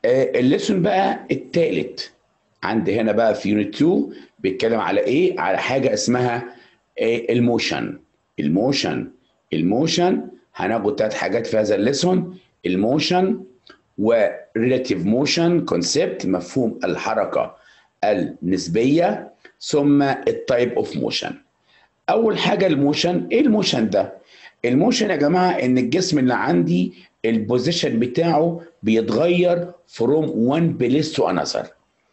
الليسون بقى الثالث عندي هنا بقى في يونت 2 بيتكلم على ايه على حاجه اسمها إيه الموشن الموشن الموشن هناخد ثلاث حاجات في هذا الليسون الموشن وريلاتيف موشن كونسبت مفهوم الحركه النسبيه ثم التايب اوف موشن اول حاجه الموشن ايه الموشن ده الموشن يا جماعه ان الجسم اللي عندي البوزيشن بتاعه بيتغير from one place to another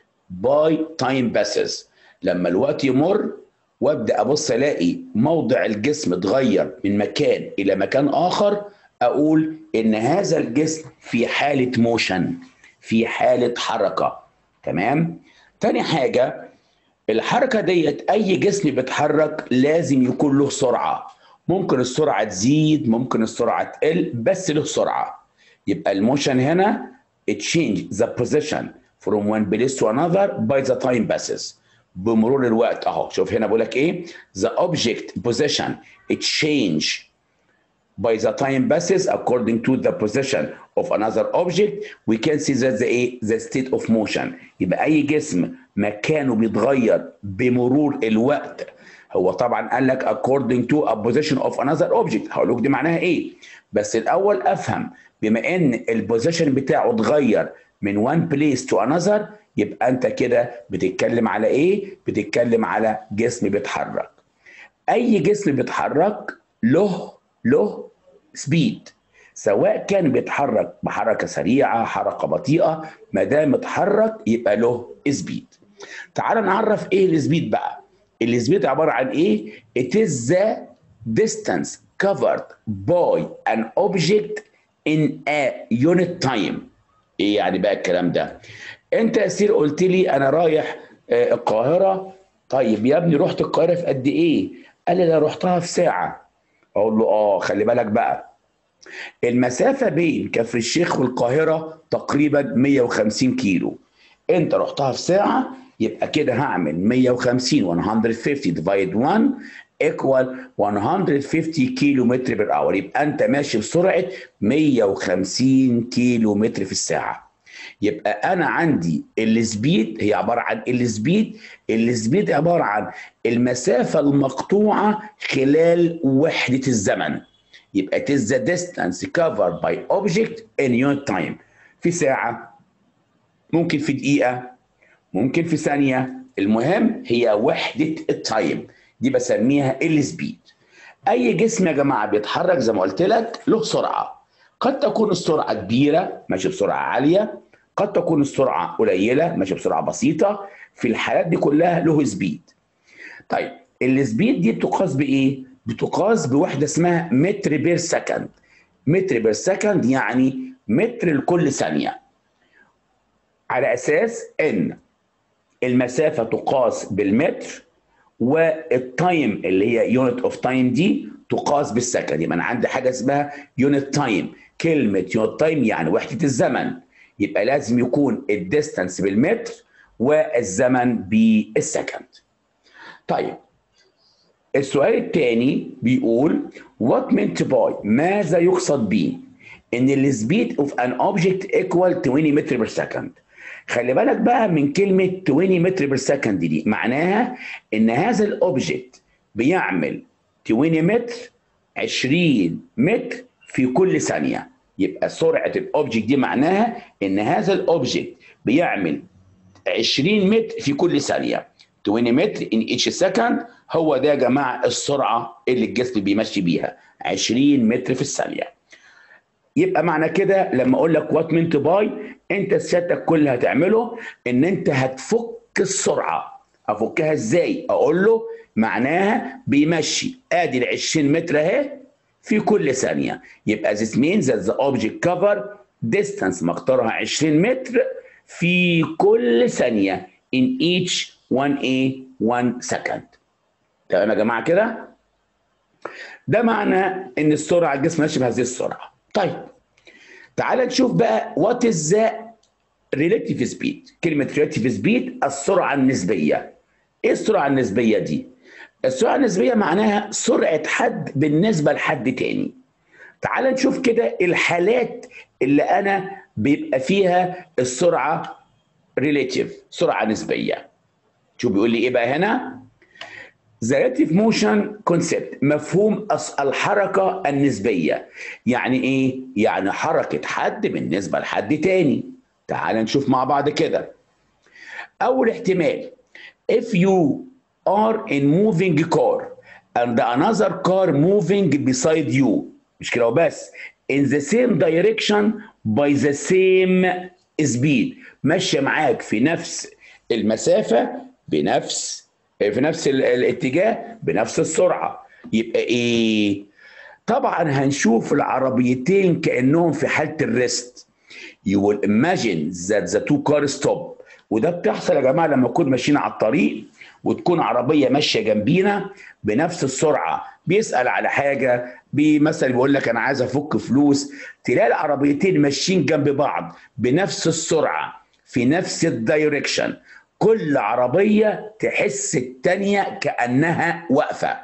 by time passes لما الوقت يمر وابدا ابص الاقي موضع الجسم اتغير من مكان الى مكان اخر اقول ان هذا الجسم في حاله موشن في حاله حركه تمام تاني حاجه الحركه ديت اي جسم بيتحرك لازم يكون له سرعه ممكن السرعه تزيد ممكن السرعه تقل بس له سرعه يبقى الموشن هنا change the position from one place to another by the time passes بمرور الوقت اهو شوف هنا بقول لك ايه the object position it change by the time passes according to the position of another object we can see that the, the state of motion يبقى اي جسم مكانه بيتغير بمرور الوقت هو طبعا قال لك according to a position of another object هقول لك دي معناها ايه بس الاول افهم بما ان البوزيشن بتاعه اتغير من one place to another يبقى انت كده بتتكلم على ايه بتتكلم على جسم بيتحرك اي جسم بيتحرك له له سبيد سواء كان بيتحرك بحركه سريعه حركه بطيئه ما دام اتحرك يبقى له سبيد تعال نعرف ايه السبيد بقى السبيد عباره عن ايه it is the distance covered by an object in a unit time ايه يعني بقى الكلام ده انت يا سير قلت لي انا رايح القاهره طيب يا ابني رحت القاهره في قد ايه قال لي انا رحتها في ساعه اقول له اه خلي بالك بقى المسافه بين كفر الشيخ والقاهره تقريبا 150 كيلو انت رحتها في ساعه يبقى كده هعمل 150 150 ديفايد 1 ايكوال 150 كيلو متر بير اور يبقى انت ماشي بسرعه 150 كيلو متر في الساعه يبقى انا عندي السبيد هي عباره عن السبيد السبيد عباره عن المسافه المقطوعه خلال وحده الزمن يبقى it is the distance covered by object in unit time في ساعه ممكن في دقيقه ممكن في ثانيه المهم هي وحده التايم دي بسميها السبيد اي جسم يا جماعه بيتحرك زي ما قلت لك له سرعه قد تكون السرعه كبيره ماشي بسرعه عاليه قد تكون السرعه قليله ماشي بسرعه بسيطه في الحالات دي كلها له سبيد طيب السبيد دي بتقاس بايه بتقاس بوحده اسمها متر بير سكند متر بير سكند يعني متر لكل ثانيه على اساس ان المسافه تقاس بالمتر والتايم اللي هي يونت اوف تايم دي تقاس بالسكند يبقى انا عندي حاجه اسمها يونت تايم كلمه يونت تايم يعني وحده الزمن يبقى لازم يكون الديستانس بالمتر والزمن بالسكند طيب السؤال الثاني بيقول what meant by ماذا يقصد به ان السبيد اوف ان اوبجكت ايكوال 20 متر بير سكند خلي بالك بقى من كلمة 20 متر بير سكند دي معناها إن هذا الأوبجكت بيعمل 20 متر 20 متر في كل ثانية يبقى سرعة الأوبجكت دي معناها إن هذا الأوبجكت بيعمل 20 متر في كل ثانية 20 متر in each second هو ده يا جماعة السرعة اللي الجسم بيمشي بيها 20 متر في الثانية يبقى معنى كده لما اقول لك وات منت باي انت سيادتك كل اللي هتعمله ان انت هتفك السرعه افكها ازاي اقول له معناها بيمشي ادي ال 20 متر اهي في كل ثانيه يبقى this means that the object cover distance مقدارها 20 متر في كل ثانيه in each 1 a 1 second تمام يا جماعه كده ده معنى ان السرعه الجسم ماشي بهذه السرعه طيب تعال نشوف بقى وات از ذا ريليتيف سبيد كلمه ريليتيف سبيد السرعه النسبيه ايه السرعه النسبيه دي السرعه النسبيه معناها سرعه حد بالنسبه لحد تاني تعال نشوف كده الحالات اللي انا بيبقى فيها السرعه ريليتيف سرعه نسبيه شوف بيقول لي ايه بقى هنا The relative motion concept مفهوم الحركة النسبية يعني ايه؟ يعني حركة حد بالنسبة لحد تاني تعال نشوف مع بعض كده أول احتمال if you are in moving car and another car moving beside you مش كده وبس in the same direction by the same speed ماشية معاك في نفس المسافة بنفس في نفس الاتجاه بنفس السرعه يبقى ايه طبعا هنشوف العربيتين كانهم في حاله الريست you will imagine that the two cars stop وده بتحصل يا جماعه لما نكون ماشيين على الطريق وتكون عربيه ماشيه جنبينا بنفس السرعه بيسال على حاجه مثلا بيقول لك انا عايز افك فلوس تلاقي العربيتين ماشيين جنب بعض بنفس السرعه في نفس الدايركشن كل عربية تحس التانية كأنها واقفة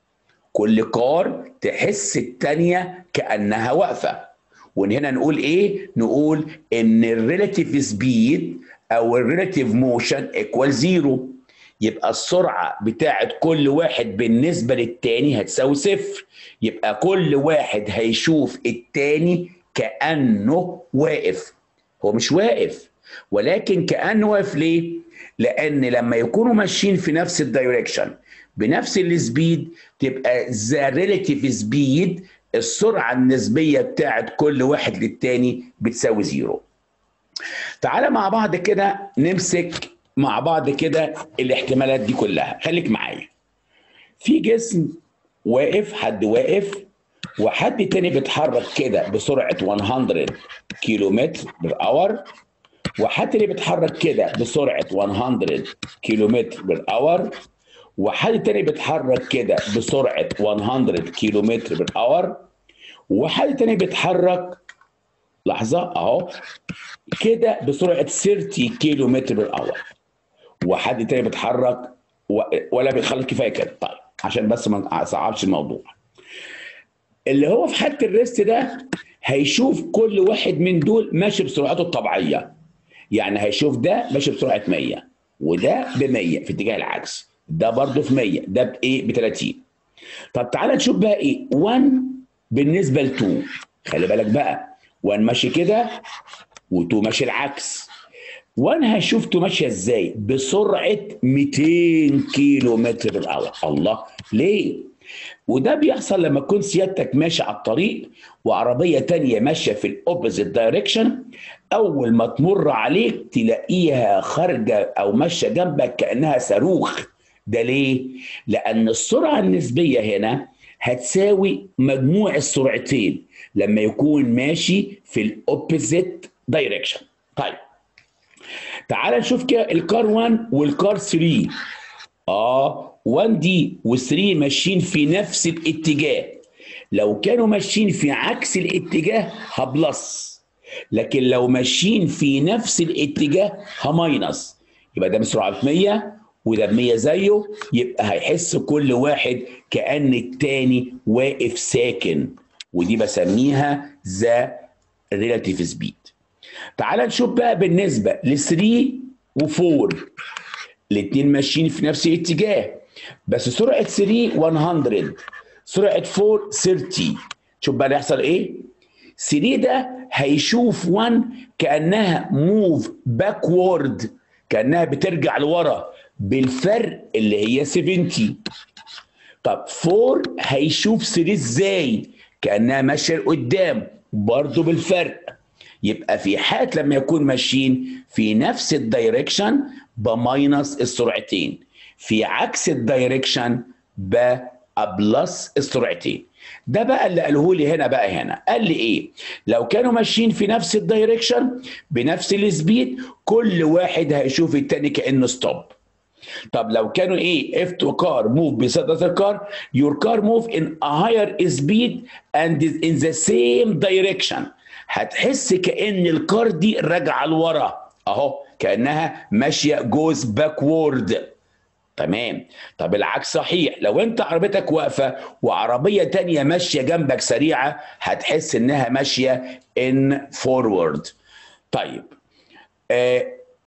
كل كار تحس التانية كأنها واقفة ومن هنا نقول ايه نقول ان الريلاتيف سبيد او الريلاتيف موشن ايكوال زيرو يبقى السرعة بتاعت كل واحد بالنسبة للتاني هتساوي صفر يبقى كل واحد هيشوف التاني كأنه واقف هو مش واقف ولكن كأنه واقف ليه؟ لان لما يكونوا ماشيين في نفس الدايركشن بنفس السبيد تبقى ذا ريليتيف سبيد السرعه النسبيه بتاعت كل واحد للتاني بتساوي زيرو تعالى مع بعض كده نمسك مع بعض كده الاحتمالات دي كلها خليك معايا في جسم واقف حد واقف وحد تاني بيتحرك كده بسرعه 100 كيلومتر بالاور وحد اللي بيتحرك كده بسرعه 100 كيلومتر بالاور وحد تاني بيتحرك كده بسرعه 100 كيلومتر بالاور وحد تاني بيتحرك لحظه اهو كده بسرعه 30 كيلومتر بالاور وحد تاني بيتحرك ولا بيخلص كفايه كده طيب عشان بس ما اصعبش الموضوع اللي هو في حاله الريست ده هيشوف كل واحد من دول ماشي بسرعته الطبيعيه يعني هيشوف ده ماشي بسرعه 100 وده ب 100 في اتجاه العكس ده برضه في 100 ده بايه ب 30 طب تعالى نشوف بقى ايه 1 بالنسبه ل 2 خلي بالك بقى 1 ماشي كده و2 ماشي العكس 1 هشوف 2 ماشيه ازاي بسرعه 200 كيلو متر بالاور الله ليه وده بيحصل لما تكون سيادتك ماشي على الطريق وعربيه تانية ماشيه في الاوبوزيت دايركشن اول ما تمر عليك تلاقيها خارجه او ماشيه جنبك كانها صاروخ ده ليه؟ لان السرعه النسبيه هنا هتساوي مجموع السرعتين لما يكون ماشي في الاوبوزيت دايركشن طيب تعال نشوف كده الكار 1 والكار 3 اه 1 دي و3 ماشيين في نفس الاتجاه لو كانوا ماشيين في عكس الاتجاه هبلس لكن لو ماشيين في نفس الاتجاه هماينس يبقى ده بسرعه 100 وده ب 100 زيه يبقى هيحس كل واحد كان التاني واقف ساكن ودي بسميها ذا ريلاتيف سبيد تعال نشوف بقى بالنسبه ل 3 و4 الاثنين ماشيين في نفس الاتجاه بس سرعه 3 100 سرعه 4 30 شوف بقى هيحصل ايه 3 ده هيشوف 1 كانها موف باكورد كانها بترجع لورا بالفرق اللي هي 70 طب 4 هيشوف 3 ازاي كانها ماشيه لقدام برضه بالفرق يبقى في حالة لما يكون ماشيين في نفس الدايركشن بماينس السرعتين في عكس الدايركشن بأبلس السرعتين ده بقى اللي قاله لي هنا بقى هنا قال لي ايه لو كانوا ماشيين في نفس الدايركشن بنفس السبيد كل واحد هيشوف التاني كانه ستوب طب لو كانوا ايه if to car move beside other car your car move in a higher speed and is in the same direction هتحس كان الكار دي راجعه لورا اهو كانها ماشيه جوز باكورد تمام طب العكس صحيح لو انت عربيتك واقفه وعربيه تانية ماشيه جنبك سريعه هتحس انها ماشيه ان فورورد طيب آه